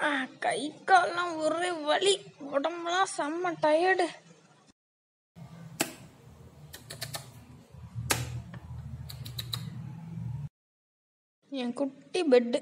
ஆ, கை கால்லாம் ஒரே வலி உடம்புலாம் செம்ம டயர்டு என் குட்டி பெட்டு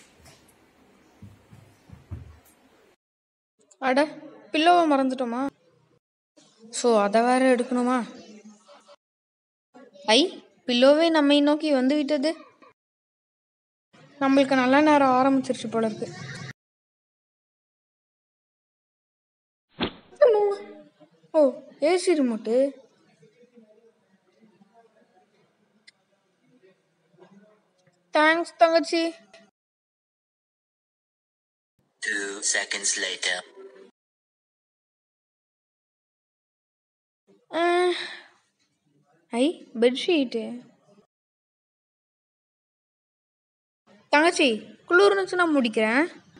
அட பில்லோவை மறந்துட்டோமா ஸோ அதை வேற எடுக்கணுமா ஐ பில்லோவே நம்மை நோக்கி வந்து விட்டது நம்மளுக்கு நல்ல நேரம் ஆரம்பிச்சிருச்சு போல இருக்கு அம்மா. ஓ ஏசி ரிமோட்டு தேங்க்ஸ் தங்கச்சி Two seconds later. அஹ், ஐ பெட்ஷீட்டு தங்கச்சி குளிர்னுச்சு நான் முடிக்கிறேன்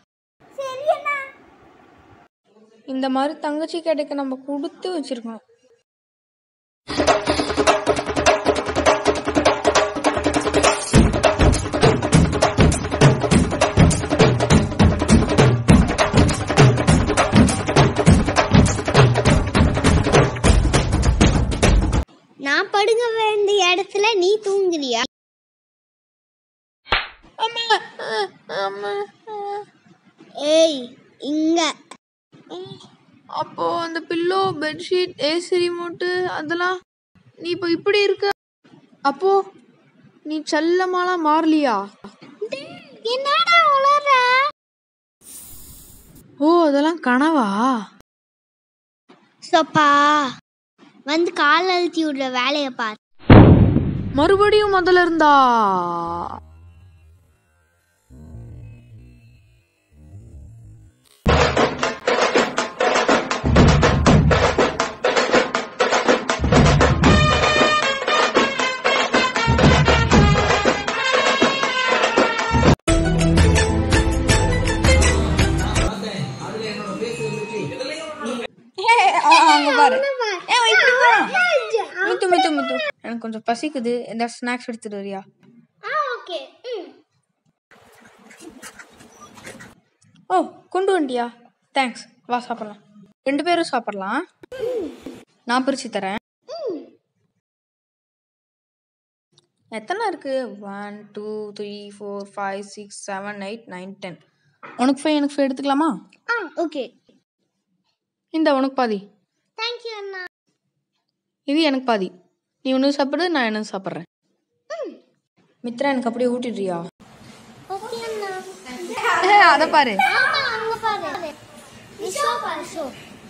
இந்த மாதிரி தங்கச்சி கிடைக்க நம்ம கொடுத்து வச்சிருக்கணும் நான் படுக்க வேண்டிய இடத்துல நீ தூங்குறியா அம்மா அஹ், அம்மா அஹ். ஏய் இங்க அப்போ அந்த பில்லோ பெட்ஷீட் ஏசி ரிமோட்டு அதெல்லாம் நீ இப்போ இப்படி இருக்க அப்போ நீ செல்லமாலாம் மாறலியா என்னடா உளற ஓ அதெல்லாம் கனவா சப்பா வந்து கால் அழுத்தி விடுற வேலையை பார் மறுபடியும் முதல்ல இருந்தா அங்க பாரு ஏய், இப்படி வா. மித்து மித்து மித்து எனக்கு கொஞ்சம் பசிக்குது எந்த ஸ்நாக்ஸ் எடுத்துட்டு வரியா ஓகே ஓ கொண்டு வந்துட்டியா தேங்க்ஸ் வா சாப்பிடலாம் ரெண்டு பேரும் சாப்பிடலாம் நான் பிரிச்சு தரேன் எத்தனை இருக்கு one two three four five six seven eight nine ten உனக்கு ஃபைவ் எனக்கு ஃபைவ் எடுத்துக்கலாமா ஆ ஓகே இந்த உனக்கு பாதி தேங்க்யூ அண்ணா இது எனக்கு பாதி நீ ஒன்று சாப்பிடு நான் என்ன சாப்பிட்றேன் மித்ரா எனக்கு அப்படியே ஊட்டிடுறியா ஓகே அண்ணா அதை பாரு ஆமா அங்க பாரு நீ ஷோ பாரு ஷோ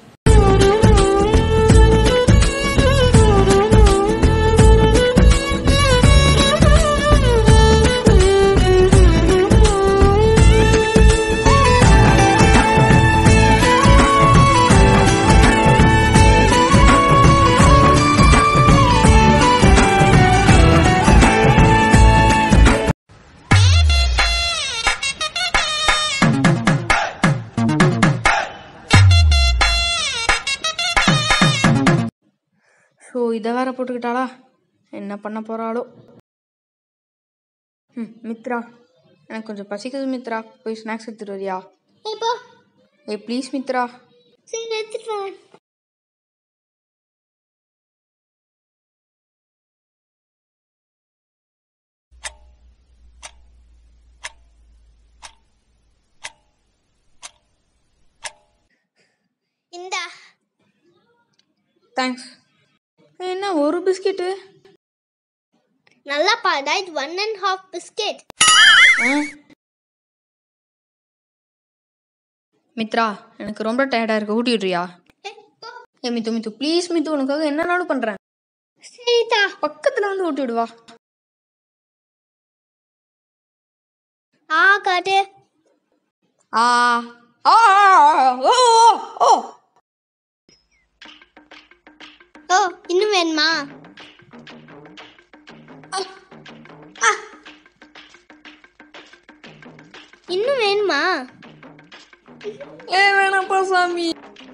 ஸோ இதை வேற போட்டுக்கிட்டாளா என்ன பண்ண போறாளோ ம் மித்ரா எனக்கு கொஞ்சம் பசிக்குது மித்ரா போய் ஸ்நாக்ஸ் எடுத்துட்டு வரியா இப்போ ஏய் ப்ளீஸ் மித்ரா சரி எடுத்துட்டு வரேன் இந்தா தேங்க்ஸ் என்ன ஒரு பிஸ்கெட்டு நல்லா பாருடா இது one and half biscuit Mitra எனக்கு ரொம்ப டயர்டாக இருக்கு ஊட்டி விட்றியா ஏ மித்து மித்து ப்ளீஸ் மித்து உனக்காக என்னனாலும் பண்ணுறேன் சரிதா பக்கத்தில் வந்து ஊட்டி விடுவா ஆ காட்டு ஆ ஆ ஓ ஓ ஓ இன்னும் வேணுமா இன்னும் வேணுமா ஏ வேணாம்ப்பா சாமி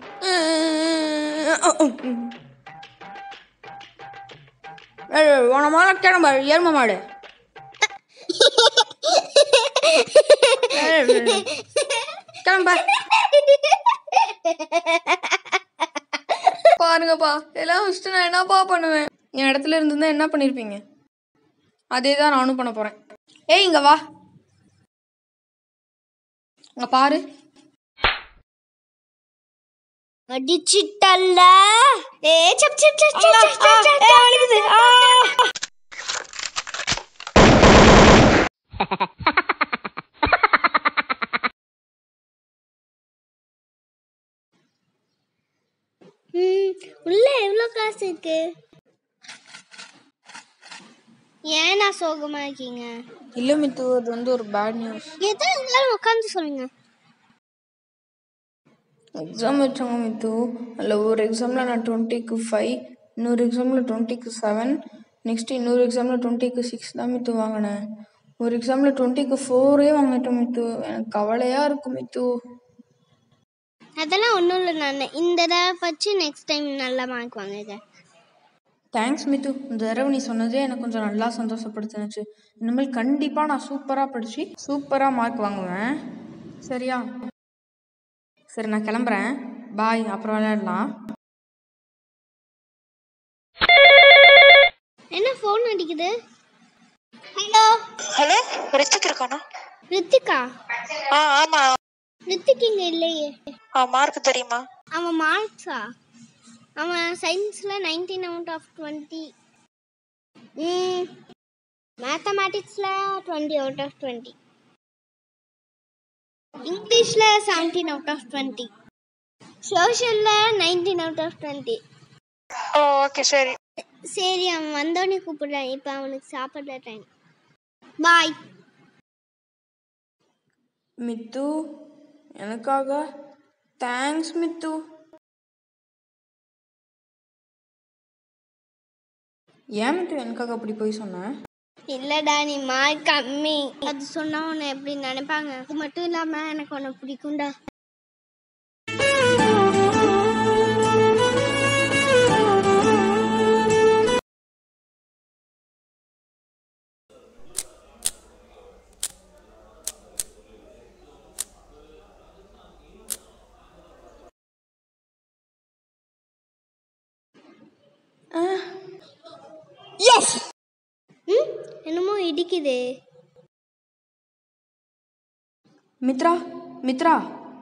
ஏய் உன மாட கிளம்ப எரும மாடு ஏய், கிளம்ப பாருங்கப்பா எல்லாம் வச்சுட்டு நான் என்னப்பா பண்ணுவேன் என் இடத்துல இருந்திருந்தா என்ன பண்ணிருப்பீங்க அதே தான் நானும் பண்ண போறேன் ஏய் இங்க வா இங்க பாரு அடிச்சிட்டல்ல ஏ சப் சப் சப் சப் சப் சப் சப் சப். ம், உள்ள எவ்வளோ கிளாஸ் இருக்கு ஏன் நான் சோகமா இருக்கீங்க இல்ல மித்து அது வந்து ஒரு பேட் நியூஸ் எதோ இருந்தாலும் உட்காந்து சொல்லுங்க எக்ஸாம் வச்சாங்க மித்து அதில் ஒரு எக்ஸாமில் நான் டுவெண்ட்டிக்கு ஃபைவ் இன்னொரு எக்ஸாமில் டுவெண்ட்டிக்கு செவன் நெக்ஸ்ட் இன்னொரு எக்ஸாமில் டுவெண்ட்டிக்கு சிக்ஸ் தான் மித்து வாங்கினேன் ஒரு எக்ஸாமில் டுவெண்ட்டிக்கு ஃபோரே வாங்கிட்டேன் மித்து எனக்கு கவலையாக இருக்கு மித்து அதெல்லாம் ஒன்றும் இல்லை நான் இந்த தடவை வச்சு நெக்ஸ்ட் டைம் நல்ல மார்க் வாங்குங்க தேங்க்ஸ் மித்து இந்த தடவை நீ சொன்னதே எனக்கு கொஞ்சம் நல்லா சந்தோஷப்படுத்துனுச்சு இனிமேல் கண்டிப்பாக நான் சூப்பராக படித்து சூப்பராக மார்க் வாங்குவேன் சரியா சரி நான் கிளம்புறேன் பாய் அப்புறம் விளையாடலாம் என்ன ஃபோன் அடிக்குது ஹலோ ஹலோ ரித்திக் இருக்கானா ரித்திகா ஆ ஆமா ரித்திக் இங்கே இல்லையே ஆ மார்க் தெரியுமா அவன் மார்க்ஸா அவன் சயின்ஸில் நைன்டீன் அவுட் ஆஃப் டுவெண்ட்டி ம் மேத்தமேட்டிக்ஸில் டுவெண்ட்டி அவுட் ஆஃப் டுவெண்ட்டி இங்கிலீஷில் செவன்டீன் அவுட் ஆஃப் டுவெண்ட்டி சோஷியலில் நைன்டீன் அவுட் ஆஃப் டுவெண்ட்டி ஓ ஓகே சரி சரி அவன் வந்தோடனே கூப்பிடுறான் இப்போ அவனுக்கு சாப்பிட்ற டைம் பாய் மித்து எனக்காக தேங்க்ஸ் மித்து ஏன் மித்து எனக்காக அப்படி போய் சொன்னேன் இல்லடா நீ மார்க் கம்மி அது சொன்னா உன்னை எப்படி நினைப்பாங்க அது மட்டும் இல்லாம எனக்கு உன்னை பிடிக்கும்டா ம் என்னமோ இடிக்குது மித்ரா மித்ரா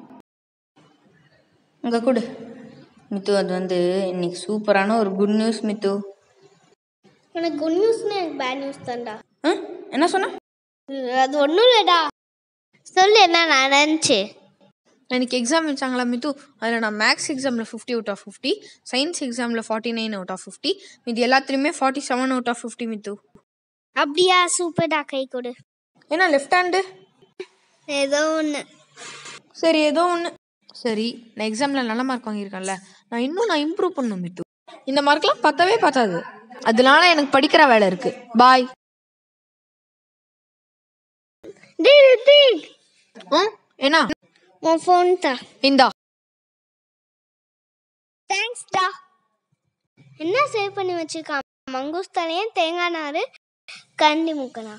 இங்க கொடு மித்து அது வந்து இன்னைக்கு சூப்பரான ஒரு குட் நியூஸ் மித்து உனக்கு குட் நியூஸ்னு எனக்கு பேட் நியூஸ் தான்டா ஆ? என்ன சொன்ன அது ஒன்றும் இல்லைடா சொல்லு என்ன நடந்துச்சு எனக்கு எக்ஸாம் வச்சாங்களா மித்து அதில் நான் மேக்ஸ் எக்ஸாமில் fifty out of fifty science எக்ஸாமில் forty nine out of fifty இது எல்லாத்துலேயுமே forty seven out of fifty Mithu அப்படியா சூப்பர்டா கை கொடு ஏன்னா லெஃப்ட் ஹேண்டு ஏதோ ஒன்று சரி ஏதோ ஒன்று சரி நான் எக்ஸாமில் நல்ல மார்க் வாங்கியிருக்கேன்ல நான் இன்னும் நான் இம்ப்ரூவ் பண்ணணும் மித்து இந்த மார்க்லாம் பத்தவே பத்தாது அதனால எனக்கு படிக்கிற வேலை இருக்கு பாய் டேய் ரித்திக் ம் என்ன உன் ஃபோன் தான் இந்தா தேங்க்ஸ்டா என்ன சேவ் பண்ணி வச்சிருக்கான் மங்கூஸ் தலையன் தேங்காய் நாறு கண்டி முக்கனா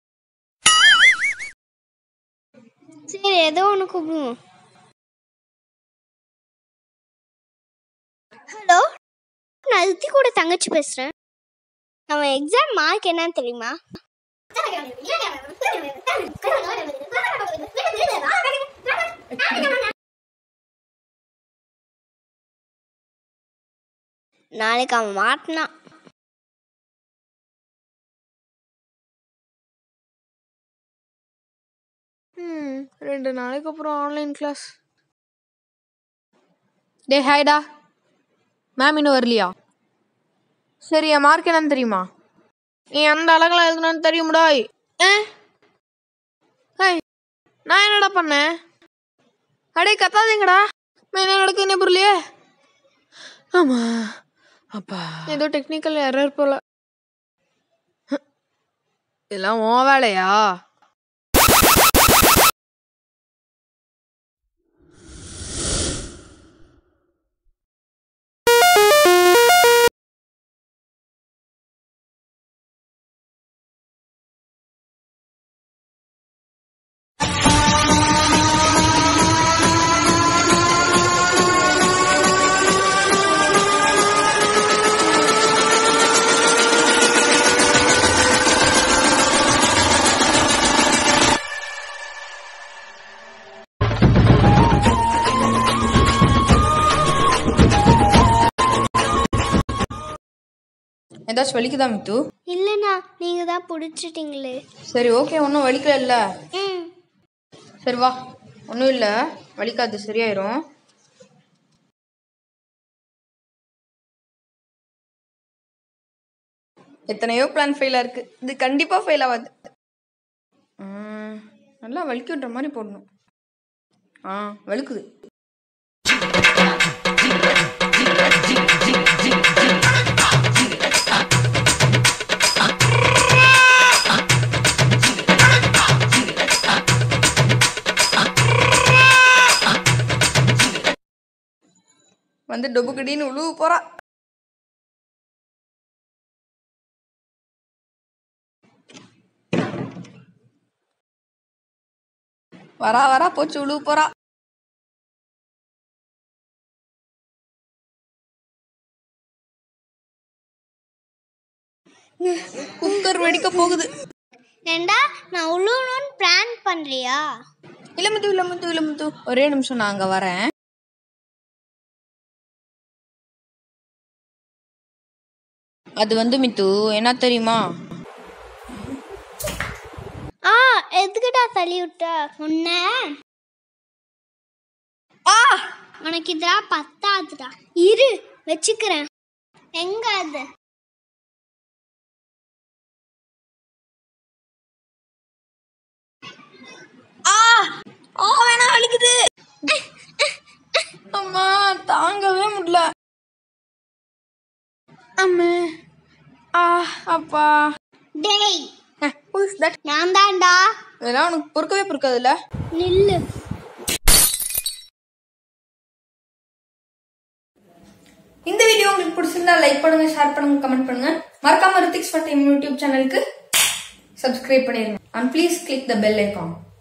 சரி ஏதோ ஒன்று கூப்பிடுவோம் ஹலோ நான் ரித்தி கூட தங்கச்சி பேசுகிறேன் அவன் எக்ஸாம் மார்க் என்னன்னு தெரியுமா நாளைக்கு அவன் மாட்டினான் ம் ரெண்டு நாளைக்கு அப்புறம் ஆன்லைன் கிளாஸ் டே ஹாய்டா மேம் இன்னும் வரலையா சரி என் மார்க் என்னன்னு தெரியுமா நீ அந்த அழகெல்லாம் எழுதுனான்னு தெரியும்டா ஏ ஹாய் நான் என்னடா பண்ணேன் அடே கத்தாதீங்கடா நான் என்ன நடக்கு என்ன புரியலையே ஆமா அப்பா ஏதோ டெக்னிக்கல் எரர் போல இதெல்லாம் உன் வேலையா ஏதாச்சும் வலிக்குதா மித்து இல்லைண்ணா நீங்கள் தான் பிடிச்சிட்டிங்களே சரி ஓகே ஒன்றும் வலிக்கல இல்லை ம் சரி வா ஒன்றும் இல்லை வலிக்காது சரியாயிரும் எத்தனையோ பிளான் ஃபெயில் இருக்கு இது கண்டிப்பாக ஃபெயில் ஆகாது ம், நல்லா வலிக்குன்ற மாதிரி போடணும் ஆ வலிக்குது வந்து டொபுக்கடின்னு உழுவு போறா வரா வரா போச்சு உழுவு போறா குக்கர் வெடிக்க போகுது ஏண்டா நான் உழுவணும்னு பிளான் பண்ணுறியா இல்ல முத்து இல்ல முத்து இல்ல முத்து ஒரே நிமிஷம் நான் அங்க வரேன் அது வந்து மித்து என்ன தெரியுமா ஆ எதுக்குடா தள்ளி விட்ட உன்ன ஆ உனக்கு இதெல்லாம் பத்தாதுடா இரு வச்சுக்கிறேன் எங்க அது ஆ ஆ வேணா வலிக்குது அம்மா தாங்கவே முடியல அம்மே ஆ அப்பா டேய் ஹூஸ் தட் நான் தான்டா இதெல்லாம் உனக்கு பொறுக்கவே பொறுக்காதுல்ல நில்லு இந்த வீடியோ உங்களுக்கு பிடிச்சிருந்தா லைக் பண்ணுங்க ஷேர் பண்ணுங்க கமெண்ட் பண்ணுங்க மறக்காம ரித்திக்ஸ் ஃபர் டைம் யூடியூப் சேனலுக்கு சப்ஸ்கிரைப் பண்ணிருங்க and please click the bell icon